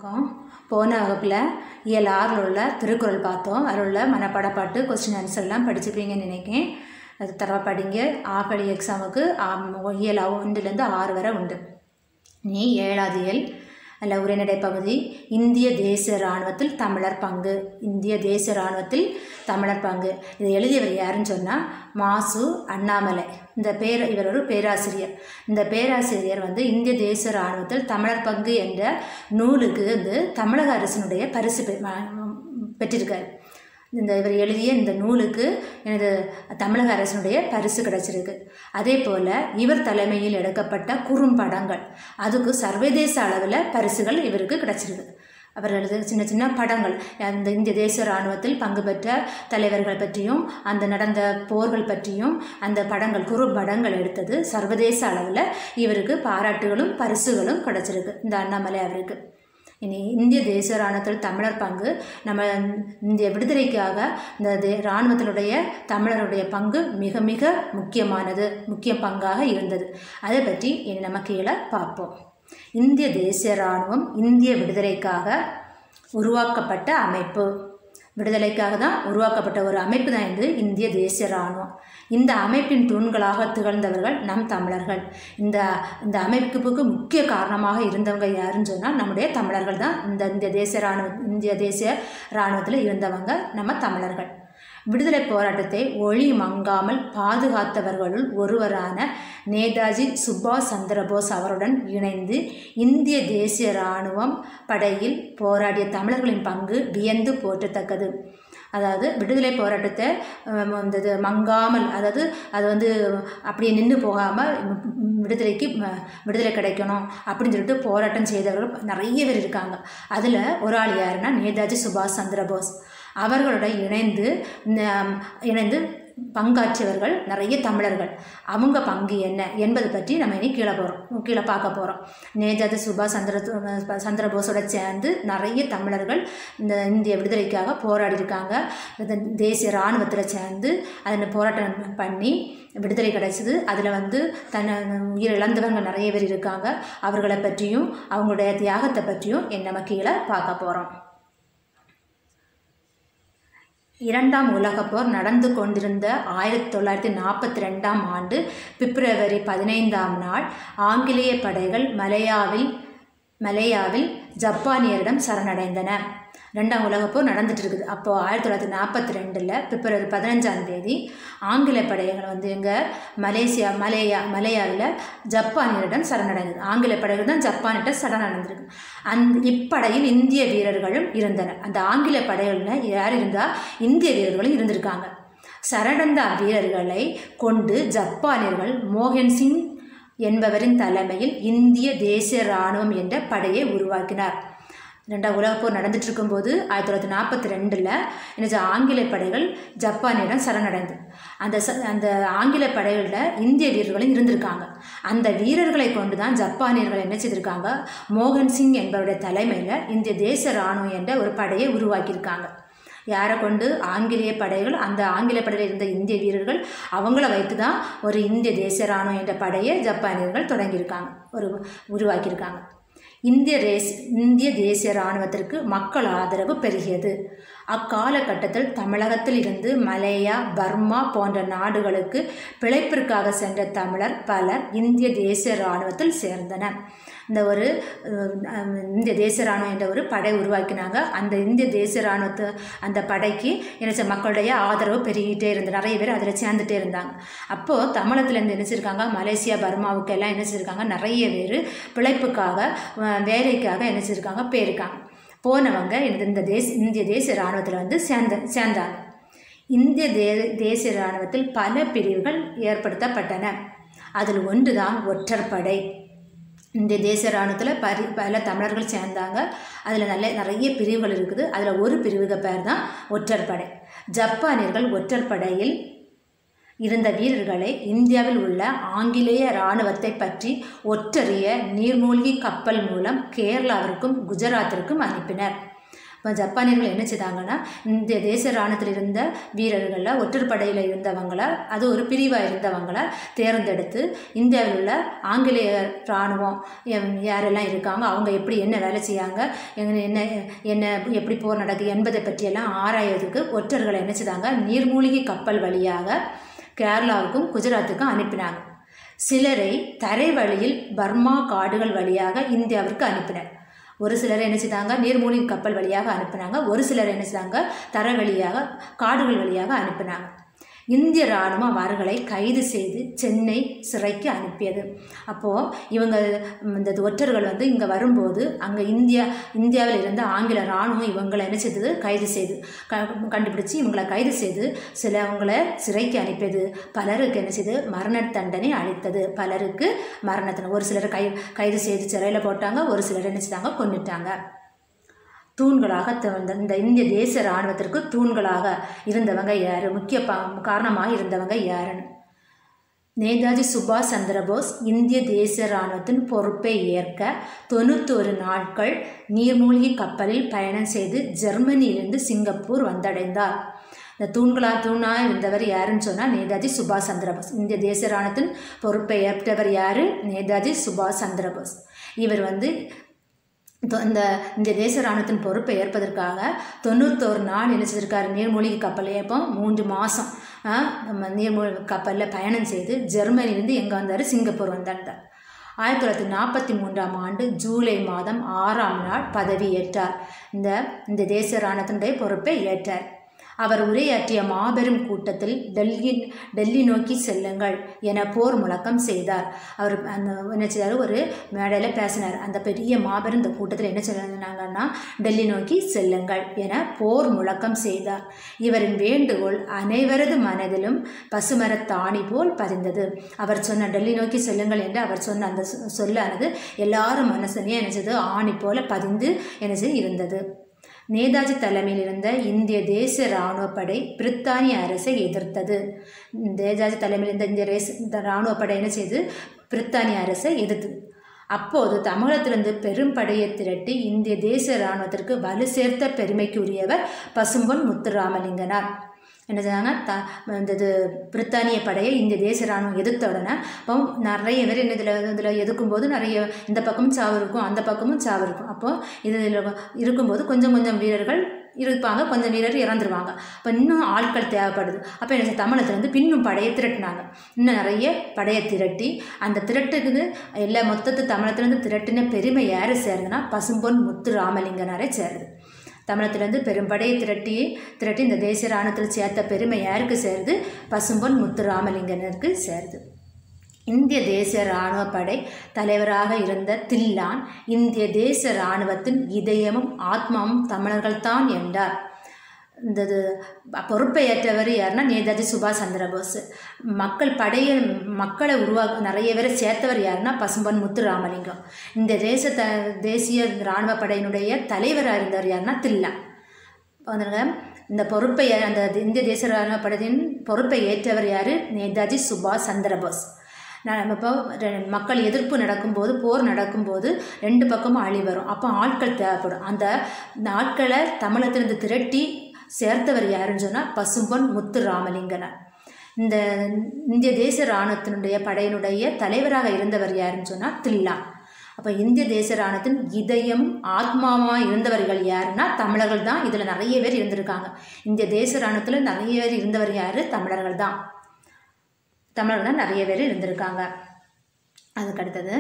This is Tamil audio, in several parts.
வணக்கம் போன வகுப்பில் இயல் ஆறில் உள்ள திருக்குறள் பார்த்தோம் அதில் உள்ள மனப்பாடப்பாட்டு கொஸ்டின் ஆன்சர் எல்லாம் படிச்சுப்பீங்கன்னு நினைக்கிறேன் அது தரவா படிங்க ஆப்படி எக்ஸாமுக்கு இயல் ஒன்றுலேருந்து ஆறு வரை உண்டு நீ ஏழாவது இயல் அல்ல உரைநடை பகுதி இந்திய தேசிய இராணுவத்தில் தமிழர் பங்கு இந்திய தேசிய இராணுவத்தில் தமிழர் பங்கு இதை எழுதியவர் யாருன்னு சொன்னால் மாசு அண்ணாமலை இந்த பேர் இவர் ஒரு பேராசிரியர் இந்த பேராசிரியர் வந்து இந்திய தேசிய இராணுவத்தில் தமிழர் பங்கு என்ற நூலுக்கு வந்து தமிழக அரசினுடைய பரிசு பெ- ம- பெற்றிருக்காரு இந்த இவர் எழுதிய இந்த நூலுக்கு எனது தமிழக அரசினுடைய பரிசு கிடைச்சிருக்கு அதே போல் இவர் தலைமையில் எடுக்கப்பட்ட குறும்படங்கள் அதுக்கு சர்வதேச அளவில் பரிசுகள் இவருக்கு கிடைச்சிருக்கு அவர் எழுத சின்ன சின்ன படங்கள் அந்த இந்திய தேசிய இராணுவத்தில் பங்கு பெற்ற தலைவர்கள் பற்றியும் அந்த நடந்த போர்கள் பற்றியும் அந்த படங்கள் குறும்படங்கள் எடுத்தது சர்வதேச அளவில் இவருக்கு பாராட்டுகளும் பரிசுகளும் கிடைச்சிருக்கு இந்த அண்ணாமலை அவருக்கு இனி இந்திய தேசிய இராணுவத்தில் தமிழர் பங்கு நம்ம இந்திய விடுதலைக்காக இந்த தே இராணுவத்தினுடைய தமிழருடைய பங்கு மிக மிக முக்கியமானது முக்கிய பங்காக இருந்தது அதை பற்றி இனி நம்ம கீழே பார்ப்போம் இந்திய தேசிய இராணுவம் இந்திய விடுதலைக்காக உருவாக்கப்பட்ட அமைப்பு விடுதலைக்காக தான் உருவாக்கப்பட்ட ஒரு அமைப்பு தான் இது இந்திய தேசிய இராணுவம் இந்த அமைப்பின் தூண்களாக திகழ்ந்தவர்கள் நம் தமிழர்கள் இந்த இந்த அமைப்புக்கு முக்கிய காரணமாக இருந்தவங்க யாருன்னு சொன்னால் நம்முடைய தமிழர்கள் தான் இந்த இந்திய தேசிய இராணுவ இந்திய தேசிய இராணுவத்தில் இருந்தவங்க நம்ம தமிழர்கள் விடுதலை போராட்டத்தை ஒளி மங்காமல் பாதுகாத்தவர்களுள் ஒருவரான நேதாஜி சுபாஷ் சந்திரபோஸ் அவருடன் இணைந்து இந்திய தேசிய இராணுவம் படையில் போராடிய தமிழர்களின் பங்கு வியந்து போற்றத்தக்கது அதாவது விடுதலை போராட்டத்தை அஹ், இந்த இது மங்காமல் அதாவது அது வந்து அப்படியே நின்று போகாமல் விடுதலைக்கு ம- விடுதலை கிடைக்கணும் அப்படின்னு சொல்லிட்டு போராட்டம் செய்தவர்கள் நிறைய பேர் இருக்காங்க அதில் ஒரு ஆள் யாருன்னா நேதாஜி சுபாஷ் சந்திரபோஸ் அவர்களோட இணைந்து ந- இணைந்து பங்காற்றியவர்கள் நிறைய தமிழர்கள் அவங்க பங்கு என்ன என்பது பற்றி நம்ம இனி கீழே போகிறோம் கீழே பார்க்க போகிறோம் நேதாஜி சுபாஷ் சந்திர சந்திரபோஸோட சேர்ந்து நிறைய தமிழர்கள் இந்த இந்திய விடுதலைக்காக போராடி இருக்காங்க இந்த தேசிய இராணுவத்தில் சேர்ந்து அதில் போராட்டம் பண்ணி விடுதலை கிடைச்சிது அதில் வந்து தன்னை உயிர் இழந்தவங்க நிறைய பேர் இருக்காங்க அவர்களை பற்றியும் அவங்களுடைய தியாகத்தை பற்றியும் நம்ம கீழே பார்க்க போகிறோம் இரண்டாம் உலகப் போர் நடந்து கொண்டிருந்த ஆயிரத்தி தொள்ளாயிரத்தி நாற்பத்தி ரெண்டாம் ஆண்டு பிப்ரவரி பதினைந்தாம் நாள் ஆங்கிலேய படைகள் மலையாவில் மலையாவில் ஜப்பானியரிடம் சரணடைந்தன ரெண்டாம் உலகப் போர் நடந்துட்டு இருக்குது அப்போது ஆயிரத்தி தொள்ளாயிரத்தி நாற்பத்தி ரெண்டில் பிப்ரவரி பதினஞ்சாம் தேதி ஆங்கில படைகள் வந்து எங்கே மலேசியா மலேயா மலையாவில் ஜப்பானியரிடம் சரணடைந்தது ஆங்கில படைகள் தான் ஜப்பானிட்ட சரணடைந்திருக்கு அந் இப்படையில் இந்திய வீரர்களும் இருந்தனர் அந்த ஆங்கில படைகளில் யார் இருந்தால் இந்திய வீரர்களும் இருந்திருக்காங்க சரணடைந்த வீரர்களை கொண்டு ஜப்பானியர்கள் மோகன் சிங் என்பவரின் தலைமையில் இந்திய தேசிய இராணுவம் என்ற படையை உருவாக்கினார் ரெண்டாம் உலகப் போர் நடந்துட்டு இருக்கும்போது ஆயிரத்தி தொள்ளாயிரத்தி நாற்பத்தி ரெண்டில் என்ன ஆங்கில படைகள் ஜப்பானிடம் சரணடைந்து அந்த ச அந்த ஆங்கில படைகளில் இந்திய வீரர்களும் இருந்திருக்காங்க அந்த வீரர்களை கொண்டு தான் ஜப்பானியர்கள் என்ன செய்திருக்காங்க மோகன் சிங் என்பவருடைய தலைமையில் இந்திய தேசிய இராணுவம் என்ற ஒரு படையை உருவாக்கியிருக்காங்க யாரை கொண்டு ஆங்கிலேய படைகள் அந்த ஆங்கில படையில் இருந்த இந்திய வீரர்கள் அவங்கள வைத்து தான் ஒரு இந்திய தேசிய இராணுவம் என்ற படையை ஜப்பானியர்கள் தொடங்கியிருக்காங்க ஒரு உருவாக்கியிருக்காங்க இந்திய தேஸ் இந்திய தேசிய இராணுவத்திற்கு மக்கள் ஆதரவு பெருகியது அக்காலகட்டத்தில் தமிழகத்தில் இருந்து மலேயா பர்மா போன்ற நாடுகளுக்கு பிழைப்பிற்காக சென்ற தமிழர் பலர் இந்திய தேசிய இராணுவத்தில் சேர்ந்தனர் இந்த ஒரு அஹ், இந்திய தேசிய இராணுவம் என்ற ஒரு படை உருவாக்கினாங்க அந்த இந்திய தேசிய இராணுவத்தை அந்த படைக்கு என்ன செய்ய மக்களுடைய ஆதரவு பெருகிட்டே இருந்தது நிறைய பேர் அதில் சேர்ந்துட்டே இருந்தாங்க அப்போது தமிழகத்துலேருந்து என்ன செஞ்சிருக்காங்க மலேசியா பர்மாவுக்கு எல்லாம் என்ன செஞ்சிருக்காங்க நிறைய பேர் பிழைப்புக்காக அஹ், வேலைக்காக என்ன செஞ்சிருக்காங்க போயிருக்காங்க போனவங்க இந்த இந்த தேச இந்திய தேசிய இராணுவத்தில் வந்து சேர்ந்த சேர்ந்தாங்க இந்திய தே தேசிய இராணுவத்தில் பல பிரிவுகள் ஏற்படுத்தப்பட்டன அதில் ஒன்றுதான் ஒற்றற்படை இந்திய தேசிய இராணுவத்தில் பரி பல தமிழர்கள் சேர்ந்தாங்க அதில் நல்ல நிறைய பிரிவுகள் இருக்குது அதில் ஒரு பிரிவுக்கு பேர் தான் ஒற்றற்படை ஜப்பானியர்கள் ஒற்றற்படையில் இருந்த வீரர்களை இந்தியாவில் உள்ள ஆங்கிலேய இராணுவத்தை பற்றி ஒற்றறிய நீர்மூழ்கி கப்பல் மூலம் கேரளாவிற்கும் குஜராத்திற்கும் அனுப்பினர் இப்போ ஜப்பானியர்கள் என்ன செய்தாங்கன்னா இந்த தேச இராணுவத்தில் இருந்த வீரர்களில் ஒற்றற்படையில் இருந்தவங்கள அது ஒரு பிரிவாக இருந்தவங்கள தேர்ந்தெடுத்து இந்தியாவில் உள்ள ஆங்கிலேய இராணுவம் எம், யாரெல்லாம் இருக்காங்க அவங்க எப்படி என்ன வேலை செய்யாங்க எங்க- என்ன என்ன எப்படி போர் நடக்குது என்பதை பற்றியெல்லாம் ஆராயறதுக்கு ஒற்றர்களை என்ன செய்தாங்க நீர்மூழ்கி கப்பல் வழியாக கேரளாவுக்கும் குஜராத்துக்கும் அனுப்பினாங்க சிலரை தரை வழியில் பர்மா காடுகள் வழியாக இந்தியாவிற்கு அனுப்பினர் ஒரு சிலரை என்ன செய்தாங்க நீர்மூழ்கி கப்பல் வழியாக அனுப்பினாங்க ஒரு சிலர் என்ன செய்தாங்க தர வழியாக காடுகள் வழியாக அனுப்பினாங்க இந்திய இராணுவம் அவர்களை கைது செய்து சென்னை சிறைக்கு அனுப்பியது அப்போது இவங்க ம், இந்த ஒற்றர்கள் வந்து இங்கே வரும்போது அங்கே இந்தியா இந்தியாவில் இருந்த ஆங்கில இராணுவம் இவங்களை என்ன செய்தது கைது செய்து க கண்டுபிடிச்சு இவங்களை கைது செய்து சிலவங்களை சிறைக்கு அனுப்பியது பலருக்கு என்ன செய்து மரண தண்டனை அளித்தது பலருக்கு மரண தண்டனை ஒரு சிலர் கை கைது செய்து சிறையில் போட்டாங்க ஒரு சிலர் என்ன செய்தாங்க கொன்னுட்டாங்க தூண்களாக த- இந்த- இந்த இந்திய தேச இராணுவத்திற்கு தூண்களாக இருந்தவங்க யார் முக்கிய பா காரணமாக இருந்தவங்க யாருன்னு நேதாஜி சுபாஷ் சந்திரபோஸ் இந்திய தேச இராணுவத்தின் பொறுப்பை ஏற்க தொண்ணூத்தொரு நாட்கள் நீர்மூழ்கி கப்பலில் பயணம் செய்து ஜெர்மனியிலிருந்து சிங்கப்பூர் வந்தடைந்தார் இந்த தூண்களா தூணாக இருந்தவர் யாருன்னு சொன்னால் நேதாஜி சுபாஷ் சந்திரபோஸ் இந்திய தேச இராணுவத்தின் பொறுப்பை ஏற்றவர் யார் நேதாஜி சுபாஷ் சந்திரபோஸ் இவர் வந்து தொ- இந்த இந்த தேச இராணுவத்தின் பொறுப்பை ஏற்பதற்காக தொண்ணூத்தோரு நாள் என்ன செஞ்சிருக்காரு நீர்மூழ்கி கப்பல் ஏப்போ மூன்று மாதம் நம்ம நீர்மூழ்கி கப்பலில் பயணம் செய்து ஜெர்மனிலேருந்து எங்கே வந்தார் சிங்கப்பூர் வந்தார் ஆயிரத்தி தொள்ளாயிரத்தி நாற்பத்தி மூன்றாம் ஆண்டு ஜூலை மாதம் ஆறாம் நாள் பதவி ஏற்றார் இந்த இந்த தேச இராணுவத்தினுடைய பொறுப்பை ஏற்றார் அவர் உரையாற்றிய மாபெரும் கூட்டத்தில் டெல்லி டெல்லி நோக்கி செல்லுங்கள் என போர் முழக்கம் செய்தார் அவர் அந்த என்ன செய்தார் ஒரு மேடையில் பேசினார் அந்த பெரிய மாபெரும் இந்த கூட்டத்தில் என்ன சொன்னாங்கன்னா டெல்லி நோக்கி செல்லுங்கள் என போர் முழக்கம் செய்தார் இவரின் வேண்டுகோள் அனைவரது மனதிலும் பசுமரத்தாணி போல் பதிந்தது அவர் சொன்ன டெல்லி நோக்கி செல்லுங்கள் என்று அவர் சொன்ன அந்த சொ- சொல்லானது எல்லாரும் மனசுலையும் என்ன செய்து ஆணி போல பதிந்து என்ன செய்து இருந்தது நேதாஜி தலைமையில் இருந்த இந்திய தேச இராணுவ படை பிரித்தானிய அரசை எதிர்த்தது நேதாஜி தலைமையில் இருந்த இந்திய ரேச இந்த இராணுவ படை என்ன செய்து பிரித்தானிய அரசை எதிர்த்தது அப்போது தமிழகத்திலிருந்து பெரும் படையை திரட்டி இந்திய தேச இராணுவத்திற்கு வலு சேர்த்த பெருமைக்குரியவர் பசும்பொன் முத்துராமலிங்கனார் என்ன செய்தாங்க த இந்த இது பிரித்தானிய படையை இந்திய தேச இராணுவம் எதிர்த்த உடனே அப்போ நிறைய பேர் என்ன இதில் இதில் எதுக்கும்போது நிறைய இந்த பக்கமும் சாவு இருக்கும் அந்த பக்கமும் சாவு இருக்கும் அப்போ இதில் இருக்கும்போது கொஞ்சம் கொஞ்சம் வீரர்கள் இருப்பாங்க கொஞ்சம் வீரர் இறந்துருவாங்க அப்போ இன்னும் ஆட்கள் தேவைப்படுது அப்போ என்ன செய்ய- தமிழகத்துலேருந்து பின்னும் படையை திரட்டினாங்க இன்னும் நிறைய படையை திரட்டி அந்த திரட்டுக்கு எல்லா மொத்தத்து தமிழகத்துலேருந்து திரட்டின பெருமை யாரை சேருதுன்னா பசும்பொன் முத்து ராமலிங்கனாரே சேருது தமிழகத்திலேருந்து பெரும்படையை திரட்டி திரட்டி இந்த தேசிய இராணுவத்தில் சேர்த்த பெருமை யாருக்கு சேருது பசும்பொன் முத்து ராமலிங்கனருக்கு சேருது இந்திய தேசிய இராணுவ படை தலைவராக இருந்த தில்லான் இந்திய தேச இராணுவத்தின் இதயமும் ஆத்மாவும் தமிழர்கள்தான் என்றார் இந்த இது பொறுப்பை ஏற்றவர் யாருன்னா நேதாஜி சுபாஷ் சந்திரபோஸ் மக்கள் படையை மக்களை உருவாக்க நிறைய பேரை சேர்த்தவர் யாருன்னா பசும்பொன் முத்து ராமலிங்கம் இந்த தேச த தேசிய இராணுவ படையினுடைய தலைவராக இருந்தவர் யாருன்னா தில்லா வந்துருங்க இந்த பொறுப்பை அந்த இந்திய தேச இராணுவ படையின் பொறுப்பை ஏற்றவர் யார் நேதாஜி சுபாஷ் சந்திரபோஸ் நான் இப்போ ரெ- மக்கள் எதிர்ப்பு நடக்கும்போது போர் நடக்கும்போது ரெண்டு பக்கமும் அழி வரும் அப்போ ஆட்கள் தேவைப்படும் அந்த இந்த ஆட்களை தமிழகத்திலிருந்து திரட்டி சேர்த்தவர் யாருன்னு சொன்னால் பசும்பொன் முத்து ராமலிங்கனார் இந்த இந்திய தேச இராணுவத்தினுடைய படையினுடைய தலைவராக இருந்தவர் யாருன்னு சொன்னால் தில்லா அப்போ இந்திய தேச இராணுவத்தின் இதயம் ஆத்மாவாக இருந்தவர்கள் யாருன்னா தமிழர்கள் தான் இதில் நிறைய பேர் இருந்திருக்காங்க இந்திய தேச இராணுவத்தில் நிறைய பேர் இருந்தவர் யார் தமிழர்கள் தான் தமிழர்கள் தான் நிறைய பேர் இருந்திருக்காங்க அதுக்கு அடுத்தது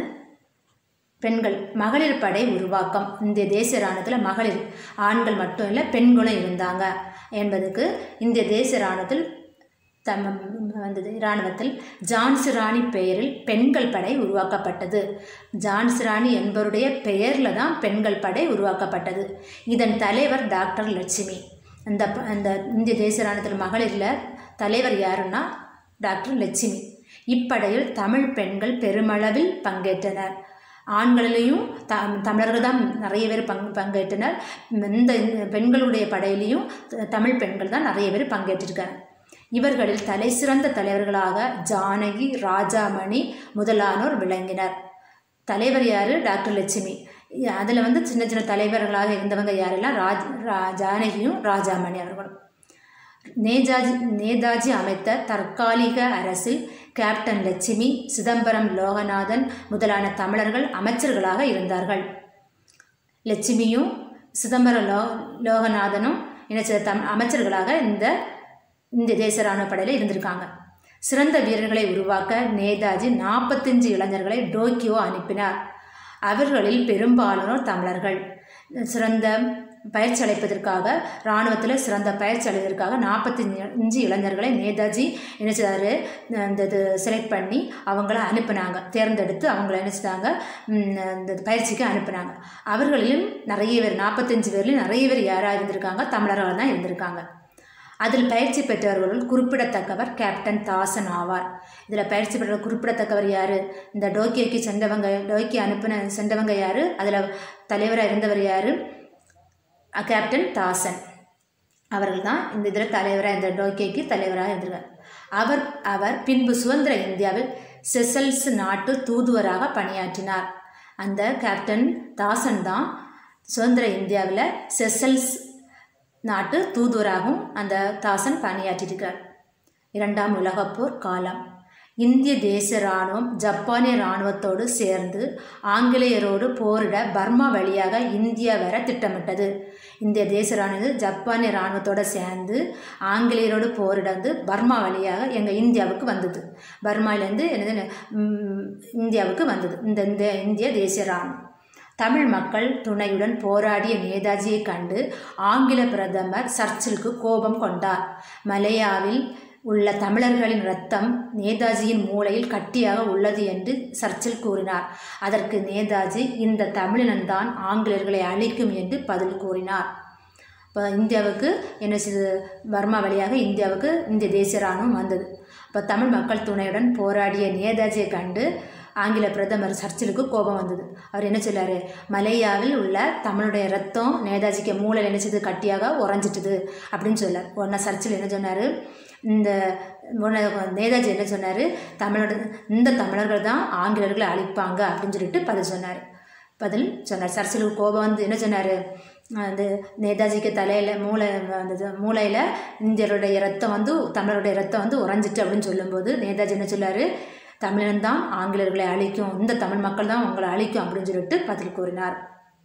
பெண்கள் மகளிர் படை உருவாக்கம் இந்திய தேசிய இராணுவத்தில் மகளிர் ஆண்கள் மட்டும் இல்லை பெண்களும் இருந்தாங்க என்பதுக்கு இந்திய தேசிய இராணுவத்தில் தம் வந்தது இராணுவத்தில் ஜான்சி ராணி பெயரில் பெண்கள் படை உருவாக்கப்பட்டது ஜான்சி ராணி என்பவருடைய பெயரில் தான் பெண்கள் படை உருவாக்கப்பட்டது இதன் தலைவர் டாக்டர் லட்சுமி அந்த ப- அந்த இந்திய தேசிய இராணுவத்தில் மகளிரில் தலைவர் யாருன்னா டாக்டர் லட்சுமி இப்படையில் தமிழ் பெண்கள் பெருமளவில் பங்கேற்றனர் ஆண்களிலையும் த தமிழர்கள் தான் நிறைய பேர் பங் பங்கேற்றனர் இந்த பெண்களுடைய படையிலையும் த- தமிழ் பெண்கள் தான் நிறைய பேர் பங்கேற்றிருக்காங்க இவர்களில் தலைசிறந்த தலைவர்களாக ஜானகி ராஜாமணி முதலானோர் விளங்கினர் தலைவர் யார் டாக்டர் லட்சுமி அதில் வந்து சின்ன சின்ன தலைவர்களாக இருந்தவங்க யாரெல்லாம் ராஜ் ரா ஜானகியும் ராஜாமணி அவர்களும் நேதாஜி நேதாஜி அமைத்த தற்காலிக அரசில் கேப்டன் லட்சுமி சிதம்பரம் லோகநாதன் முதலான தமிழர்கள் அமைச்சர்களாக இருந்தார்கள் லட்சுமியும் சிதம்பரம் லோ லோகநாதனும் இணைச்ச தம் அமைச்சர்களாக இந்த இந்த தேச இராணுவ படையில் இருந்திருக்காங்க சிறந்த வீரர்களை உருவாக்க நேதாஜி நாற்பத்தஞ்சு இளைஞர்களை டோக்கியோ அனுப்பினார் அவர்களில் பெரும்பாலானோர் தமிழர்கள் சிறந்த பயிற்சி அளிப்பதற்காக இராணுவத்தில் சிறந்த பயிற்சி அளிப்பதற்காக நாற்பத்தஞ்சு அஞ்சு இளைஞர்களை நேதாஜி என்ன செய்தாரு இந்த இது செலக்ட் பண்ணி அவங்கள அனுப்புனாங்க தேர்ந்தெடுத்து அவங்கள என்ன செய்தாங்க ம், இந்த பயிற்சிக்கு அனுப்புனாங்க அவர்களிலும் நிறைய பேர் நாற்பத்தஞ்சு பேர்லையும் நிறைய பேர் யாராக இருந்திருக்காங்க தமிழர்கள் தான் இருந்திருக்காங்க அதில் பயிற்சி பெற்றவர்களுள் குறிப்பிடத்தக்கவர் கேப்டன் தாசன் ஆவார் இதில் பயிற்சி பெற்ற குறிப்பிடத்தக்கவர் யார் இந்த டோக்கியோக்கு சென்றவங்க டோக்கியோ அனுப்பின சென்றவங்க யார் அதில் தலைவராக இருந்தவர் யார் கேப்டன் தாசன் அவர்கள் தான் இந்த இதில் தலைவராக இந்த டோக்கியோக்கு தலைவராக இருந்திருக்கார் அவர் அவர் பின்பு சுதந்திர இந்தியாவில் செசல்ஸ் நாட்டு தூதுவராக பணியாற்றினார் அந்த கேப்டன் தாசன் தான் சுதந்திர இந்தியாவில் செசல்ஸ் நாட்டு தூதுவராகவும் அந்த தாசன் பணியாற்றியிருக்கார் இரண்டாம் உலகப் போர் காலம் இந்திய தேச இராணுவம் ஜப்பானிய இராணுவத்தோடு சேர்ந்து ஆங்கிலேயரோடு போரிட பர்மா வழியாக இந்தியா வர திட்டமிட்டது இந்திய தேச இராணுவம் ஜப்பானிய இராணுவத்தோடு சேர்ந்து ஆங்கிலேயரோடு போரிட வந்து பர்மா வழியாக எங்கள் இந்தியாவுக்கு வந்தது பர்மாவிலேருந்து என்னது ம், இந்தியாவுக்கு வந்தது இந்த இந்த இந்திய தேசிய இராணுவம் தமிழ் மக்கள் துணையுடன் போராடிய நேதாஜியை கண்டு ஆங்கில பிரதமர் சர்ச்சிலுக்கு கோபம் கொண்டார் மலையாவில் உள்ள தமிழர்களின் இரத்தம் நேதாஜியின் மூளையில் கட்டியாக உள்ளது என்று சர்ச்சில் கூறினார் அதற்கு நேதாஜி இந்த தமிழினம்தான் ஆங்கிலேயர்களை அழிக்கும் என்று பதில் கூறினார் இப்போ இந்தியாவுக்கு என்ன செய்தது பர்மா வழியாக இந்தியாவுக்கு இந்திய தேசிய இராணுவம் வந்தது இப்போ தமிழ் மக்கள் துணையுடன் போராடிய நேதாஜியை கண்டு ஆங்கில பிரதமர் சர்ச்சிலுக்கு கோபம் வந்தது அவர் என்ன சொல்லாரு மலையாவில் உள்ள தமிழுடைய ரத்தம் நேதாஜிக்கு மூளையில் என்ன செய்து கட்டியாக உறைஞ்சிட்டுது அப்படின்னு சொல்லார் உடனே சர்ச்சில் என்ன சொன்னார் இந்த உடனே நேதாஜி என்ன சொன்னார் தமிழோட இந்த தமிழர்கள் தான் ஆங்கிலேயர்களை அழிப்பாங்க அப்படின்னு சொல்லிட்டு பதில் சொன்னார் பதில் சொன்னார் சர்ச்சிலுக்கு கோபம் வந்து என்ன சொன்னார் அந்த நேதாஜிக்கு தலையில் மூளை அந்த இது மூளையில் இந்தியருடைய ரத்தம் வந்து தமிழருடைய ரத்தம் வந்து உறைஞ்சிட்டு அப்படின்னு சொல்லும்போது நேதாஜி என்ன சொல்லார் தமிழன் தான் ஆங்கிலேயர்களை அழிக்கும் இந்த தமிழ் மக்கள் தான் உங்களை அழிக்கும் அப்படின்னு சொல்லிட்டு பதில் கூறினார்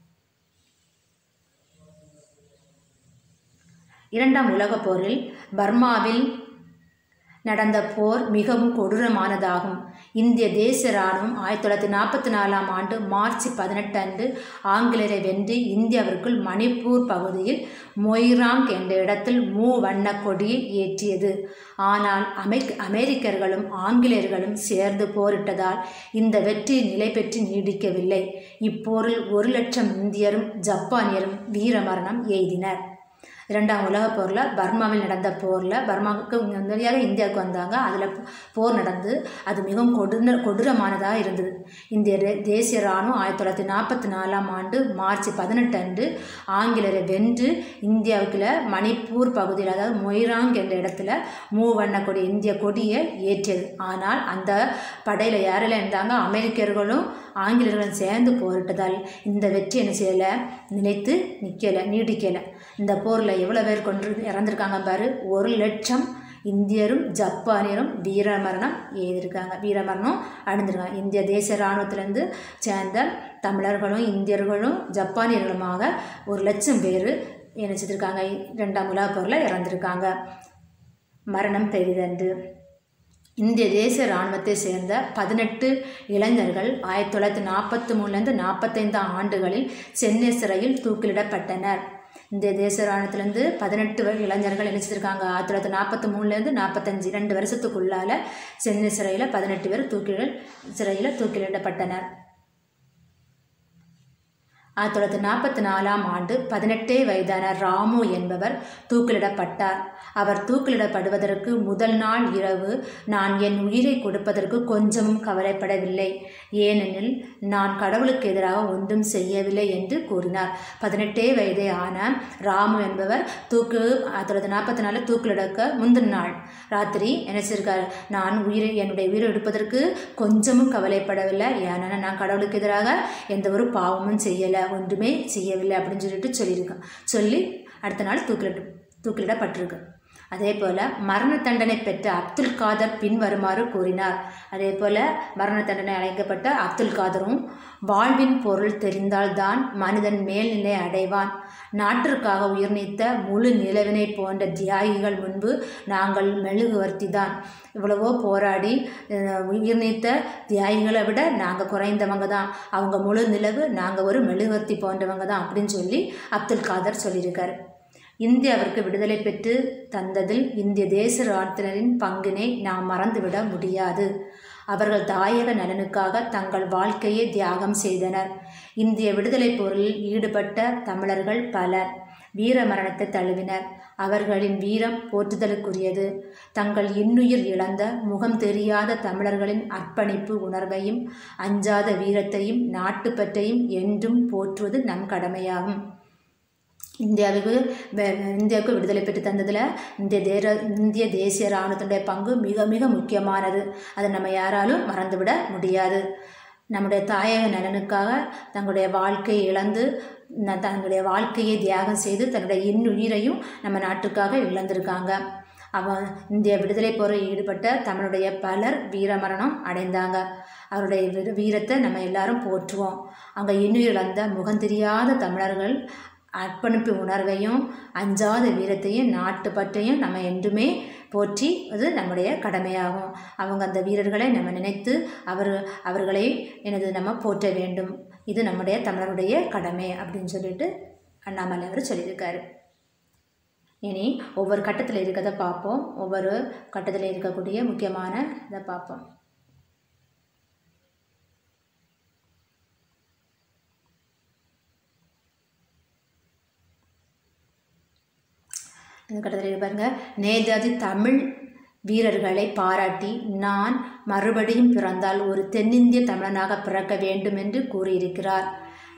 இரண்டாம் உலகப் போரில் பர்மாவில் நடந்த போர் மிகவும் கொடூரமானதாகும் இந்திய தேச இராணுவம் ஆயிரத்தி தொள்ளாயிரத்தி நாற்பத்தி நாலாம் ஆண்டு மார்ச் பதினெட்டு அன்று ஆங்கிலேயரை வென்று இந்தியாவிற்குள் மணிப்பூர் பகுதியில் மொய்ராங் என்ற இடத்தில் மூ வண்ண கொடியை ஏற்றியது ஆனால் அமெ அமெரிக்கர்களும் ஆங்கிலேயர்களும் சேர்ந்து போரிட்டதால் இந்த வெற்றி நிலை பெற்று நீடிக்கவில்லை இப்போரில் ஒரு லட்சம் இந்தியரும் ஜப்பானியரும் வீரமரணம் எய்தினர் இரண்டாம் உலகப் போரில் பர்மாவில் நடந்த போரில் பர்மாவுக்கு வழியாக இந்தியாவுக்கு வந்தாங்க அதில் போர் நடந்து அது மிகவும் கொடூர கொடூரமானதாக இருந்தது இந்திய ரே- தேசிய இராணுவம் ஆயிரத்தி தொள்ளாயிரத்தி நாற்பத்தி நாலாம் ஆண்டு மார்ச் பதினெட்டு அன்று ஆங்கிலேயரை வென்று இந்தியாவுக்குள்ள மணிப்பூர் பகுதியில் அதாவது மொய்ராங் என்ற இடத்துல மூவண்ண கொடி இந்திய கொடியை ஏற்றியது ஆனால் அந்த படையில் யாரெல்லாம் இருந்தாங்க அமெரிக்கர்களும் ஆங்கிலேயர்களும் சேர்ந்து போரிட்டதால் இந்த வெற்றி என்ன செய்யலை நிலைத்து நிற்கலை நீடிக்கலை இந்த போரில் எவ்வளோ பேர் கொன்று இறந்துருக்காங்க பாரு ஒரு லட்சம் இந்தியரும் ஜப்பானியரும் வீரமரணம் எழுதியிருக்காங்க வீரமரணம் அடைஞ்சிருக்காங்க இந்திய தேசிய இராணுவத்திலேருந்து சேர்ந்த தமிழர்களும் இந்தியர்களும் ஜப்பானியர்களுமாக ஒரு லட்சம் பேர் என்ன செய்திருக்காங்க ரெண்டாம் உலகப் போரில் இறந்துருக்காங்க மரணம் பெரிதன்று இந்திய தேசிய இராணுவத்தை சேர்ந்த பதினெட்டு இளைஞர்கள் ஆயிரத்தி தொள்ளாயிரத்தி நாற்பத்தி மூணுலேருந்து நாற்பத்தைந்தாம் ஆண்டுகளில் சென்னை சிறையில் தூக்கிலிடப்பட்டனர் இந்திய தேசிய இராணுவத்திலேருந்து பதினெட்டு வ- இளைஞர்கள் என்ன செஞ்சிருக்காங்க ஆயிரத்தி தொள்ளாயிரத்தி நாற்பத்தி மூணுலேருந்து நாற்பத்தஞ்சு ரெண்டு வருஷத்துக்குள்ளால சென்னை சிறையில் பதினெட்டு பேர் தூக்கில் சிறையில் தூக்கிலிடப்பட்டனர் ஆயிரத்தி தொள்ளாயிரத்தி நாற்பத்தி நாலாம் ஆண்டு பதினெட்டே வயதான ராமு என்பவர் தூக்கிலிடப்பட்டார் அவர் தூக்கிலிடப்படுவதற்கு முதல் நாள் இரவு நான் என் உயிரை கொடுப்பதற்கு கொஞ்சமும் கவலைப்படவில்லை ஏனெனில் நான் கடவுளுக்கு எதிராக ஒன்றும் செய்யவில்லை என்று கூறினார் பதினெட்டே வயதே ஆன ராமு என்பவர் தூக்கு ஆயிரத்தி தொள்ளாயிரத்தி நாற்பத்தி நாலு தூக்கிலிடக்க முந்தின நாள் ராத்திரி என்ன செய்யிருக்கார் நான் உயிரை என்னுடைய உயிரை எடுப்பதற்கு கொஞ்சமும் கவலைப்படவில்லை ஏன்னா நான் கடவுளுக்கு எதிராக எந்த ஒரு பாவமும் செய்யலை ஒன்றுமே செய்யவில்லை அப்படின்னு சொல்லிட்டு சொல்லியிருக்கேன் சொல்லி அடுத்த நாள் தூக்கிலிட்டு தூக்கிலிடப்பட்டிருக்கு அதே போல் மரண தண்டனை பெற்ற அப்துல் காதர் பின்வருமாறு கூறினார் அதே போல் மரண தண்டனை அழைக்கப்பட்ட அப்துல் காதரும் வாழ்வின் பொருள் தெரிந்தால்தான் மனிதன் மேல்நிலை அடைவான் நாட்டிற்காக உயிர் நீத்த முழு நிலவினை போன்ற தியாகிகள் முன்பு நாங்கள் மெழுகுவர்த்தி தான் இவ்வளவோ போராடி அஹ், உயிர் நீத்த தியாகிகளை விட நாங்கள் குறைந்தவங்க தான் அவங்க முழு நிலவு நாங்கள் ஒரு மெழுகுவர்த்தி போன்றவங்க தான் அப்படின்னு சொல்லி அப்துல் காதர் சொல்லியிருக்காரு இந்தியாவிற்கு விடுதலை பெற்று தந்ததில் இந்திய தேச இராணுவத்தினரின் பங்கினை நாம் மறந்துவிட முடியாது அவர்கள் தாயக நலனுக்காக தங்கள் வாழ்க்கையை தியாகம் செய்தனர் இந்திய விடுதலை போரில் ஈடுபட்ட தமிழர்கள் பலர் வீர மரணத்தை தழுவினர் அவர்களின் வீரம் போற்றுதலுக்குரியது தங்கள் இன்னுயிர் இழந்த முகம் தெரியாத தமிழர்களின் அர்ப்பணிப்பு உணர்வையும் அஞ்சாத வீரத்தையும் நாட்டுப்பற்றையும் என்றும் போற்றுவது நம் கடமையாகும் இந்தியாவுக்கு வே- இந்தியாவுக்கு விடுதலை பெற்று தந்ததில் இந்திய தேர இந்திய தேசிய இராணுவத்தினுடைய பங்கு மிக மிக முக்கியமானது அதை நம்ம யாராலும் மறந்துவிட முடியாது நம்முடைய தாயக நலனுக்காக தங்களுடைய வாழ்க்கையை இழந்து ந- தங்களுடைய வாழ்க்கையை தியாகம் செய்து தன்னுடைய இன்னுயிரையும் நம்ம நாட்டுக்காக இழந்திருக்காங்க அவன் இந்திய விடுதலை போரில் ஈடுபட்ட தமிழுடைய பலர் வீரமரணம் அடைந்தாங்க அவருடைய வீர- வீரத்தை நம்ம எல்லாரும் போற்றுவோம் அங்கே இன்னுயிர் இழந்த முகந்தெரியாத தமிழர்கள் அர்ப்பணிப்பு உணர்வையும் அஞ்சாத வீரத்தையும் நாட்டுப்பற்றையும் நம்ம என்றுமே போற்றி அது நம்முடைய கடமையாகும் அவங்க அந்த வீரர்களை நம்ம நினைத்து அவர் அவர்களை எனது நம்ம போற்ற வேண்டும் இது நம்முடைய தமிழருடைய கடமை அப்படின்னு சொல்லிட்டு அண்ணாமலை அவர் சொல்லியிருக்காரு இனி ஒவ்வொரு கட்டத்தில் இருக்கிறத பார்ப்போம் ஒவ்வொரு கட்டத்தில் இருக்கக்கூடிய முக்கியமான இதை பார்ப்போம் இந்த கட்டத்தில் பாருங்க நேதாஜி தமிழ் வீரர்களை பாராட்டி நான் மறுபடியும் பிறந்தால் ஒரு தென்னிந்திய தமிழனாக பிறக்க வேண்டும் என்று கூறியிருக்கிறார்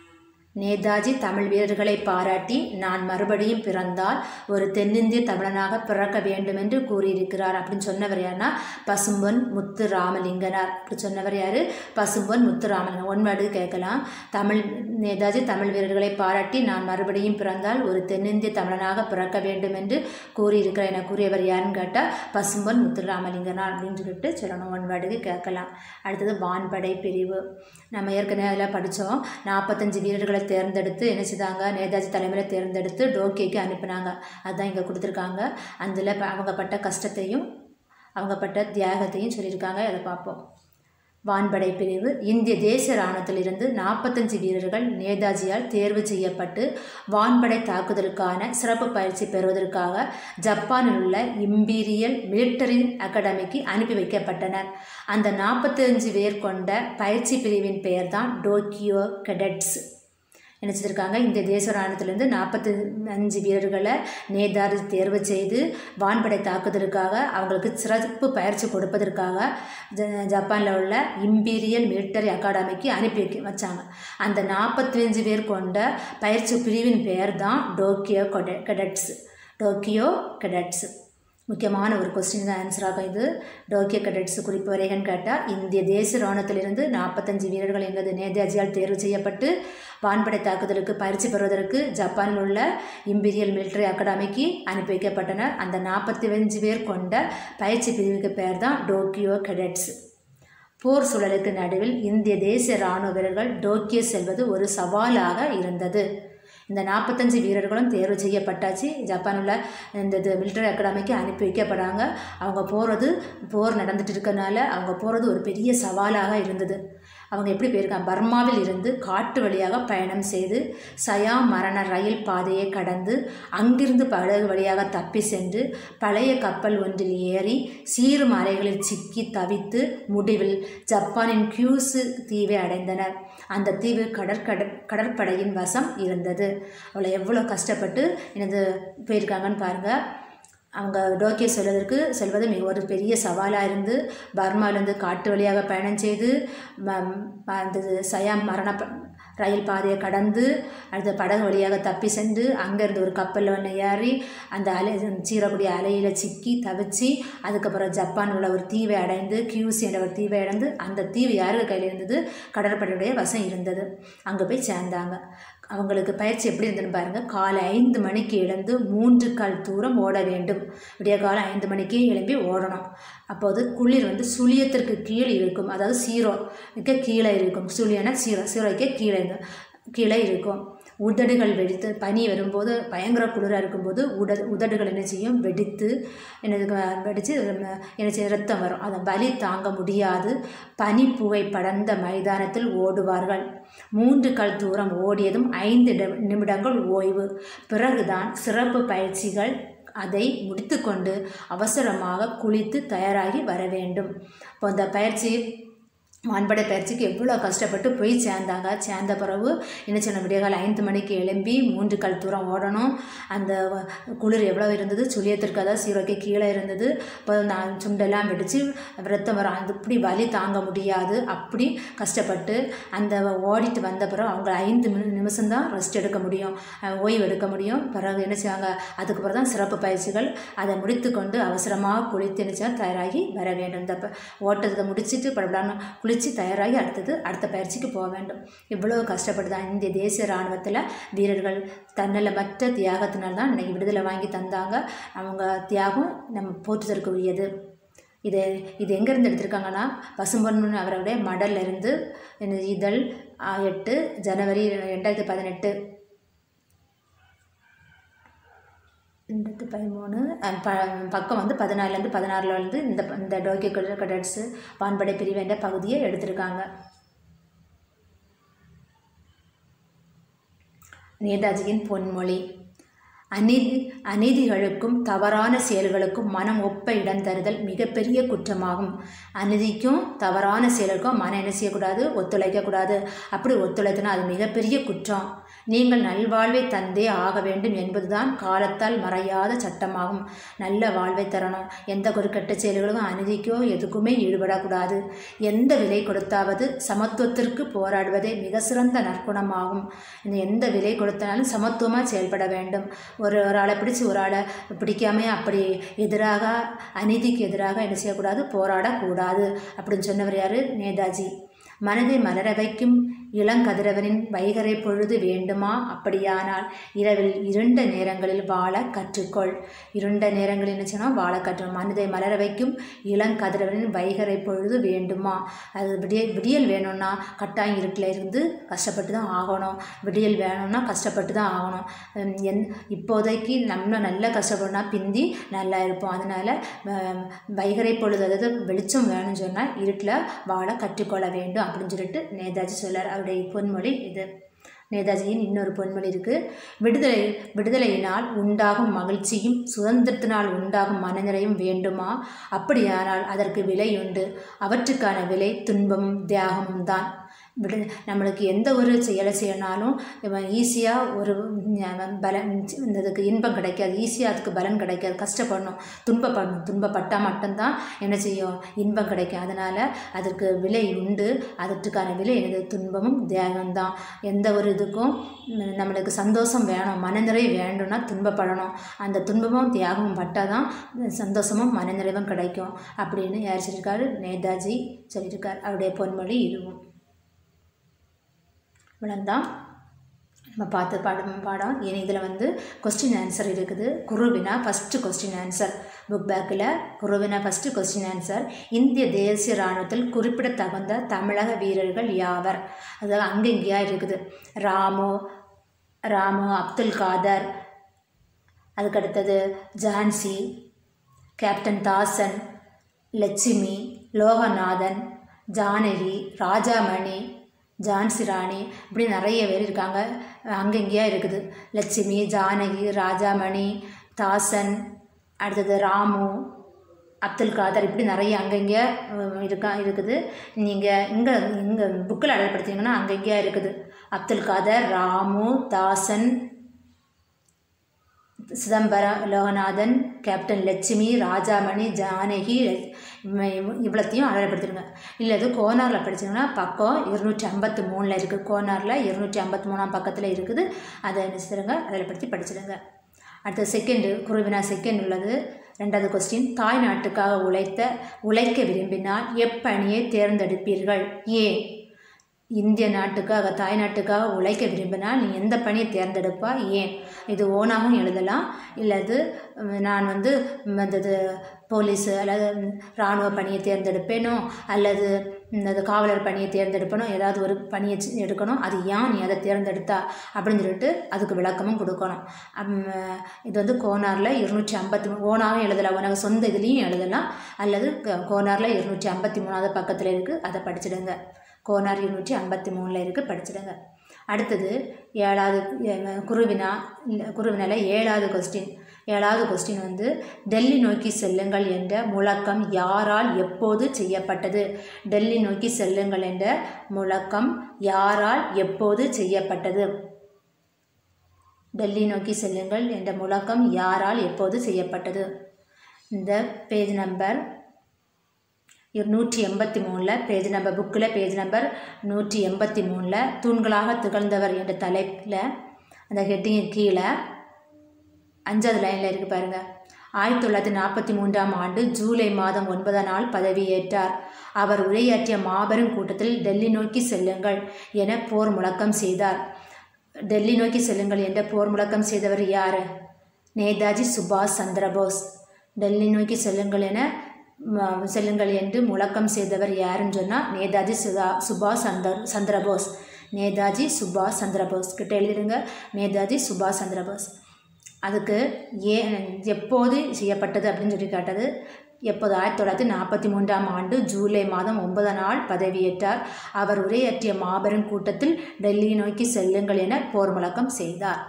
நேதாஜி தமிழ் வீரர்களை பாராட்டி நான் மறுபடியும் பிறந்தால் ஒரு தென்னிந்திய தமிழனாக பிறக்க வேண்டும் என்று கூறியிருக்கிறார் அப்படின்னு சொன்னவர் யாருன்னா பசும்பொன் முத்து ராமலிங்கனார் அப்படி சொன்னவர் யார் பசும்பொன் முத்து ராமலிங்கம் ஒன்பாடு கேட்கலாம் தமிழ் நேதாஜி தமிழ் வீரர்களை பாராட்டி நான் மறுபடியும் பிறந்தால் ஒரு தென்னிந்திய தமிழனாக பிறக்க வேண்டும் என்று கூறியிருக்கிறார் என கூறியவர் யாருன்னு கேட்டால் பசும்பொன் முத்து ராமலிங்கனார் அப்படின்னு சொல்லிட்டு சொல்லணும் ஒன்பாடுக்கு கேட்கலாம் அடுத்தது வான்படை பிரிவு நம்ம ஏற்கனவே அதில் படித்தோம் நாற்பத்தஞ்சு வீரர்களை தேர்ந்தெடுத்து என்ன செய்தாங்க நேதாஜி தலைமையில் தேர்ந்தெடுத்து டோக்கிக்கு அனுப்பினாங்க அதுதான் இங்கே கொடுத்துருக்காங்க அதில் அவங்க பட்ட கஷ்டத்தையும் அவங்க பட்ட தியாகத்தையும் சொல்லியிருக்காங்க அதை பார்ப்போம் வான்படை பிரிவு இந்திய தேசிய இராணுவத்திலிருந்து நாற்பத்தஞ்சு வீரர்கள் நேதாஜியால் தேர்வு செய்யப்பட்டு வான்படை தாக்குதலுக்கான சிறப்பு பயிற்சி பெறுவதற்காக ஜப்பானில் உள்ள இம்பீரியல் மிலிட்டரி அகாடமிக்கு அனுப்பி வைக்கப்பட்டனர் அந்த நாற்பத்தஞ்சு பேர் கொண்ட பயிற்சி பிரிவின் பெயர் தான் டோக்கியோ கெடட்ஸ் நினச்சிருக்காங்க இந்த தேச இராணுவத்திலேருந்து நாற்பத்தி அஞ்சு வீரர்களை நேதாஜி தேர்வு செய்து வான்படை தாக்குதலுக்காக அவங்களுக்கு சிறப்பு பயிற்சி கொடுப்பதற்காக ஜ- ஜப்பானில் உள்ள இம்பீரியல் மிலிட்டரி அகாடமிக்கு அனுப்பி வைக்க வச்சாங்க அந்த நாற்பத்தஞ்சு பேர் கொண்ட பயிற்சி பிரிவின் பெயர் தான் டோக்கியோ கொட கெடட்ஸ் டோக்கியோ கெடட்ஸ் முக்கியமான ஒரு கொஸ்டின் தான் ஆன்சராக இது டோக்கியோ கடெட்ஸ் குறிப்பு வரைகன்னு கேட்டால் இந்திய தேச இராணுவத்திலிருந்து நாற்பத்தஞ்சு வீரர்கள் எங்களது நேதாஜியால் தேர்வு செய்யப்பட்டு வான்படை தாக்குதலுக்கு பயிற்சி பெறுவதற்கு ஜப்பானில் உள்ள இம்பீரியல் மிலிட்டரி அகாடமிக்கு அனுப்பி வைக்கப்பட்டனர் அந்த நாற்பத்தி அஞ்சு பேர் கொண்ட பயிற்சி பிரிவுக்கு பெயர் தான் டோக்கியோ கடெட்ஸ் போர் சூழலுக்கு நடுவில் இந்திய தேசிய இராணுவ வீரர்கள் டோக்கியோ செல்வது ஒரு சவாலாக இருந்தது இந்த நாற்பத்தஞ்சு வீரர்களும் தேர்வு செய்யப்பட்டாச்சு ஜப்பானில் உள்ள இந்த இது மிலிட்டரி அகாடமிக்கு அனுப்பி வைக்கப்படுறாங்க அவங்க போகிறது போர் நடந்துட்டு இருக்கனால அவங்க போகிறது ஒரு பெரிய சவாலாக இருந்தது அவங்க எப்படி போயிருக்காங்க பர்மாவில் இருந்து காட்டு வழியாக பயணம் செய்து சயா மரண ரயில் பாதையை கடந்து அங்கிருந்து படகு வழியாக தப்பி சென்று பழைய கப்பல் ஒன்றில் ஏறி சீரும் அலைகளில் சிக்கி தவித்து முடிவில் ஜப்பானின் கியூசு தீவை அடைந்தனர் அந்த தீவு கடற்கட கடற்படையின் வசம் இருந்தது அவளை எவ்வளோ கஷ்டப்பட்டு எனது போயிருக்காங்கன்னு பாருங்கள் அவங்க டோக்கியோ செல்வதற்கு செல்வது மிக ஒரு பெரிய சவாலாக இருந்து பர்மாவிலேருந்து காட்டு வழியாக பயணம் செய்து ம- ம- அந்த சயாம் மரண ப- ரயில் பாதையை கடந்து அடுத்த படகு வழியாக தப்பி சென்று அங்கேருந்து ஒரு கப்பலில் ஒன்று ஏறி அந்த அலை சீரக்கூடிய அலையில் சிக்கி தவிச்சு அதுக்கப்புறம் ஜப்பான் உள்ள ஒரு தீவை அடைந்து கியூசி என்ற ஒரு தீவை அடைந்து அந்த தீவு யாருக்கு கையில் இருந்தது கடற்படையுடைய வசம் இருந்தது அங்கே போய் சேர்ந்தாங்க அவங்களுக்கு பயிற்சி எப்படி இருந்ததுன்னு பாருங்கள் காலை ஐந்து மணிக்கு எழுந்து மூன்று கால் தூரம் ஓட வேண்டும் விடிய காலம் ஐந்து மணிக்கு எழும்பி ஓடணும் அப்போது குளிர் வந்து சுழியத்திற்கு கீழ் இருக்கும் அதாவது சீரோக்கு கீழே இருக்கும் சுழியனா சீரோ சீரோய்க்கு கீழே இருக்கும் கீழே இருக்கும் உதடுகள் வெடித்து பனி வரும்போது பயங்கர குளிராக இருக்கும்போது உட உதடுகள் என்ன செய்யும் வெடித்து என்னது வெடித்து என்ன செய்யும் ரத்தம் வரும் அதை வலி தாங்க முடியாது பனிப்புகை படர்ந்த மைதானத்தில் ஓடுவார்கள் மூன்று கல் தூரம் ஓடியதும் ஐந்து நிமி- நிமிடங்கள் ஓய்வு பிறகுதான் சிறப்பு பயிற்சிகள் அதை முடித்துக்கொண்டு அவசரமாக குளித்து தயாராகி வர வேண்டும் இப்போ அந்த பயிற்சி வான்படை பயிற்சிக்கு எவ்வளோ கஷ்டப்பட்டு போய் சேர்ந்தாங்க சேர்ந்த பிறகு என்ன சொன்ன விடியகால ஐந்து மணிக்கு எழும்பி மூன்று கல் தூரம் ஓடணும் அந்த வ- குளிர் எவ்வளோ இருந்தது சுழியத்திற்கு அதாவது சீரோக்கு கீழே இருந்தது இப்போ நான் சுண்டெல்லாம் வெடித்து ரத்தம் வரும் அது இப்படி வலி தாங்க முடியாது அப்படி கஷ்டப்பட்டு அந்த ஓடிட்டு வந்த பிறகு அவங்க ஐந்து நிமி- நிமிஷம்தான் ரெஸ்ட் எடுக்க முடியும் அஹ் ஓய்வு எடுக்க முடியும் பிறகு என்ன செய்வாங்க அதுக்கப்புறம் தான் சிறப்பு பயிற்சிகள் அதை முடித்துக்கொண்டு அவசரமாக குளித்து என்ன செய்ய தயாராகி வர வேண்டும் இந்த ப- ஓட்டத்தை முடிச்சுட்டு படப்படாமல் குளித்து தயாராகி அடுத்தது அடுத்த பயிற்சிக்கு போக வேண்டும் இவ்வளோ கஷ்டப்பட்டு தான் இந்திய தேசிய இராணுவத்தில் வீரர்கள் தன்னலமற்ற தியாகத்தினால் தான் இன்னைக்கு விடுதலை வாங்கி தந்தாங்க அவங்க தியாகம் நம்ம போற்றுதற்கு உரியது இது இது எங்கேருந்து எடுத்திருக்காங்கன்னா பசும்பொன்னு அவருடைய மடல்ல இருந்து இந்த இதழ் ஆ, எட்டு ஜனவரி ரெண்டாயிரத்தி பதினெட்டு ரெண்டாயிரத்தி பதிமூணு அஹ், ப பக்கம் வந்து பதினாலுலேருந்து பதினாறில் வந்து இந்த இந்த டோக்கியோ கடட்ஸு வான்படை பிரிவு என்ற பகுதியை எடுத்திருக்காங்க நேதாஜியின் பொன்மொழி அநீதி அநீதிகளுக்கும் தவறான செயல்களுக்கும் மனம் ஒப்ப இடம் தருதல் மிகப்பெரிய குற்றமாகும் அநீதிக்கும் தவறான செயலுக்கும் மனம் என்ன செய்யக்கூடாது ஒத்துழைக்கக்கூடாது அப்படி ஒத்துழைத்தனா அது மிகப்பெரிய குற்றம் நீங்கள் நல்வாழ்வை தந்தே ஆக வேண்டும் என்பதுதான் காலத்தால் மறையாத சட்டமாகும் நல்ல வாழ்வை தரணும் எந்த ஒரு கெட்ட செயல்களுக்கும் அநீதிக்கோ எதுக்குமே ஈடுபடக்கூடாது எந்த விலை கொடுத்தாவது சமத்துவத்திற்கு போராடுவதே மிக சிறந்த நற்குணமாகும் இந்த எந்த விலை கொடுத்தாலும் சமத்துவமாக செயல்பட வேண்டும் ஒரு ஒரு ஆளை பிடிச்சி ஒரு ஆளை பிடிக்காம அப்படி எதிராக அநீதிக்கு எதிராக என்ன செய்யக்கூடாது போராடக்கூடாது அப்படின்னு சொன்னவர் யார் நேதாஜி மனதை மலர வைக்கும் இளங்கதிரவனின் வைகரை பொழுது வேண்டுமா அப்படியானால் இரவில் இருண்ட நேரங்களில் வாழ கற்றுக்கொள் இருண்ட நேரங்களில் என்ன சொன்னால் வாழ கற்று மனதை மலர வைக்கும் இளங்கதிரவனின் வைகரை பொழுது வேண்டுமா அது விடிய விடியல் வேணும்னா கட்டாயம் இருட்டில் இருந்து கஷ்டப்பட்டு தான் ஆகணும் விடியல் வேணும்னா கஷ்டப்பட்டு தான் ஆகணும் ஹம், எந் இப்போதைக்கு நம்ம நல்லா கஷ்டப்படணும்னா பிந்தி நல்லா இருப்போம் அதனால் வைகரை பொழுது அதாவது வெளிச்சம் வேணும்னு சொன்னால் இருட்டில் வாழ கற்றுக்கொள்ள வேண்டும் அப்படின்னு சொல்லிட்டு நேதாஜி சொல்லார் அவருடைய பொன்மொழி இது நேதாஜியின் இன்னொரு பொன்மொழி இருக்கு விடுதலை விடுதலையினால் உண்டாகும் மகிழ்ச்சியும் சுதந்திரத்தினால் உண்டாகும் மனநிறையும் வேண்டுமா அப்படியானால் அதற்கு விலை உண்டு அவற்றுக்கான விலை துன்பமும் தியாகமும் தான் விடு நம்மளுக்கு எந்த ஒரு செயலை செய்யணாலும் இவன் ஈஸியாக ஒரு ஞ- பலன் இந்த இதுக்கு இன்பம் கிடைக்காது ஈஸியாக அதுக்கு பலன் கிடைக்காது கஷ்டப்படணும் துன்பப்படணும் துன்பப்பட்டால் மட்டும்தான் என்ன செய்யும் இன்பம் கிடைக்கும் அதனால் அதற்கு விலை உண்டு அதற்கான விலை எனது துன்பமும் தியாகம்தான் எந்த ஒரு இதுக்கும் ம், நம்மளுக்கு சந்தோஷம் வேணும் மனநிறை வேண்டும்னா துன்பப்படணும் அந்த துன்பமும் தியாகமும் பட்டால் தான் சந்தோஷமும் மனநிறைவும் கிடைக்கும் அப்படின்னு யார் சொல்லியிருக்காரு நேதாஜி சொல்லியிருக்கார் அவருடைய பொன்மொழி இதுவும் இவ்வளோந்தான் நம்ம பார்த்து பாடம் பாடம் இனி இதில் வந்து கொஸ்டின் ஆன்சர் இருக்குது குருவினா ஃபஸ்ட்டு கொஸ்டின் ஆன்சர் புக் பேக்கில் குருவினா ஃபஸ்ட்டு கொஸ்டின் ஆன்சர் இந்திய தேசிய இராணுவத்தில் குறிப்பிடத்தகுந்த தமிழக வீரர்கள் யாவர் அதாவது அங்கங்கேயா இருக்குது ராமு ராமு அப்துல் காதர் அதுக்கடுத்தது ஜான்சி கேப்டன் தாசன் லட்சுமி லோகநாதன் ஜானகி ராஜாமணி ஜான்சி ராணி இப்படி நிறைய பேர் இருக்காங்க அங்கங்கேயா இருக்குது லட்சுமி ஜானகி ராஜாமணி தாசன் அடுத்தது ராமு அப்துல் காதர் இப்படி நிறைய அங்கங்கே இருக்கா இருக்குது நீங்கள் இங்கே இங்கே புக்கில் அடையாளப்படுத்திங்கன்னா அங்கங்கேயா இருக்குது அப்துல் காதர் ராமு தாசன் சிதம்பரம் லோகநாதன் கேப்டன் லட்சுமி ராஜாமணி ஜானகி இவ்வளோத்தையும் அடையாளப்படுத்திடுங்க இல்லை இது கோனாரில் படிச்சிங்கன்னா பக்கம் இருநூற்றி ஐம்பத்தி மூணில் இருக்குது கோனாரில் இருநூற்றி ஐம்பத்தி மூணாம் பக்கத்தில் இருக்குது அதை நினைச்சிடுங்க அடையாளப்படுத்தி படிச்சிடுங்க அடுத்த செகண்டு குருவினா செகண்ட் உள்ளது ரெண்டாவது கொஸ்டின் தாய் நாட்டுக்காக உழைத்த உழைக்க விரும்பினால் எப்பணியை தேர்ந்தெடுப்பீர்கள் ஏன் இந்திய நாட்டுக்காக தாய் நாட்டுக்காக உழைக்க விரும்பினால் நீ எந்த பணியை தேர்ந்தெடுப்பா ஏன் இது ஓனாகவும் எழுதலாம் இல்லது நான் வந்து அது போலீஸ் அல்லது இராணுவ பணியை தேர்ந்தெடுப்பேனோ அல்லது அது காவலர் பணியை தேர்ந்தெடுப்பனோ ஏதாவது ஒரு பணியை எடுக்கணும் அது ஏன் நீ அதை தேர்ந்தெடுத்தா அப்படின்னு சொல்லிட்டு அதுக்கு விளக்கமும் கொடுக்கணும் இது வந்து கோனாரில் இருநூற்றி ஐம்பத்தி மூணு ஓனாகவும் எழுதலாம் உனக்கு சொந்த இதுலேயும் எழுதலாம் அல்லது கோனாரில் இருநூற்றி ஐம்பத்தி மூணாவது பக்கத்தில் இருக்குது அதை படிச்சிடுங்க கோனார் இருநூற்றி ஐம்பத்தி மூணில் இருக்குது படிச்சிடுங்க அடுத்தது ஏழாவது குருவினா குருவினால ஏழாவது கொஸ்டின் ஏழாவது கொஸ்டின் வந்து டெல்லி நோக்கி செல்லுங்கள் என்ற முழக்கம் யாரால் எப்போது செய்யப்பட்டது டெல்லி நோக்கி செல்லுங்கள் என்ற முழக்கம் யாரால் எப்போது செய்யப்பட்டது டெல்லி நோக்கி செல்லுங்கள் என்ற முழக்கம் யாரால் எப்போது செய்யப்பட்டது இந்த பேஜ் நம்பர் நூற்றி எண்பத்தி மூணில் பேஜ் நம்பர் புக்கில் பேஜ் நம்பர் நூற்றி எண்பத்தி மூணில் தூண்களாக திகழ்ந்தவர் என்ற தலைப்பில் அந்த ஹெட்டிங்கு கீழே அஞ்சாவது லைனில் இருக்குது பாருங்கள் ஆயிரத்தி தொள்ளாயிரத்தி நாற்பத்தி மூன்றாம் ஆண்டு ஜூலை மாதம் ஒன்பதாம் நாள் பதவியேற்றார் அவர் உரையாற்றிய மாபெரும் கூட்டத்தில் டெல்லி நோக்கி செல்லுங்கள் என போர் முழக்கம் செய்தார் டெல்லி நோக்கி செல்லுங்கள் என்ற போர் முழக்கம் செய்தவர் யார் நேதாஜி சுபாஷ் சந்திரபோஸ் டெல்லி நோக்கி செல்லுங்கள் என செல்லுங்கள் என்று முழக்கம் செய்தவர் யாருன்னு சொன்னால் நேதாஜி சுதா சுபாஷ் சந்தர் சந்திரபோஸ் நேதாஜி சுபாஷ் சந்திரபோஸ் கிட்ட எழுதிடுங்க நேதாஜி சுபாஷ் சந்திரபோஸ் அதுக்கு ஏ எப்போது செய்யப்பட்டது அப்படின்னு சொல்லி கேட்டது எப்போது ஆயிரத்தி தொள்ளாயிரத்தி நாற்பத்தி மூன்றாம் ஆண்டு ஜூலை மாதம் ஒன்பதாம் நாள் பதவியேற்றார் அவர் உரையாற்றிய மாபெரும் கூட்டத்தில் டெல்லி நோக்கி செல்லுங்கள் என போர் முழக்கம் செய்தார்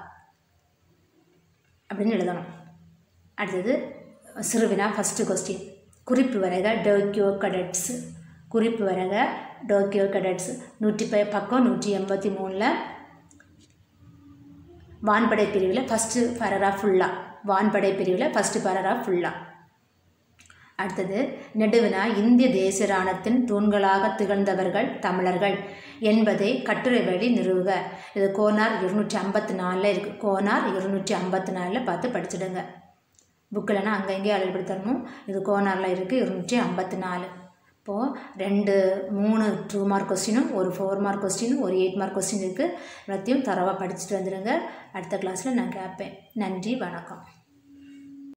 அப்படின்னு எழுதணும் அடுத்தது சிறுவினா ஃபஸ்ட்டு கொஸ்டின் குறிப்பு வரைக டோக்கியோ கடட்ஸ் குறிப்பு வரைக டோக்கியோ கடட்ஸ் நூற்றி ப பக்கம் நூற்றி எண்பத்தி மூணில் வான்படை பிரிவில் ஃபஸ்ட்டு பேரராஃப் ஃபுல்லாக வான்படை பிரிவில் ஃபஸ்ட்டு பேரராஃப் ஃபுல்லாக அடுத்தது நெடுவினா இந்திய தேசிய இராணுவத்தின் தூண்களாக திகழ்ந்தவர்கள் தமிழர்கள் என்பதை கட்டுரை வழி நிறுவுக இது கோனார் இருநூற்றி ஐம்பத்தி நாலில் இருக்குது கோனார் இருநூற்றி ஐம்பத்தி நாலில் பார்த்து படிச்சிடுங்க புக்கில்னா அங்கங்கே அழைப்படுத்தணும் இது கோனாரில் இருக்குது இருநூற்றி ஐம்பத்தி நாலு இப்போது ரெண்டு மூணு டூ மார்க் கொஸ்டினும் ஒரு ஃபோர் மார்க் கொஸ்டினும் ஒரு எயிட் மார்க் கொஸ்டின் இருக்குது எல்லாத்தையும் தரவாக படிச்சுட்டு வந்துடுங்க அடுத்த கிளாஸில் நான் கேட்பேன் நன்றி வணக்கம்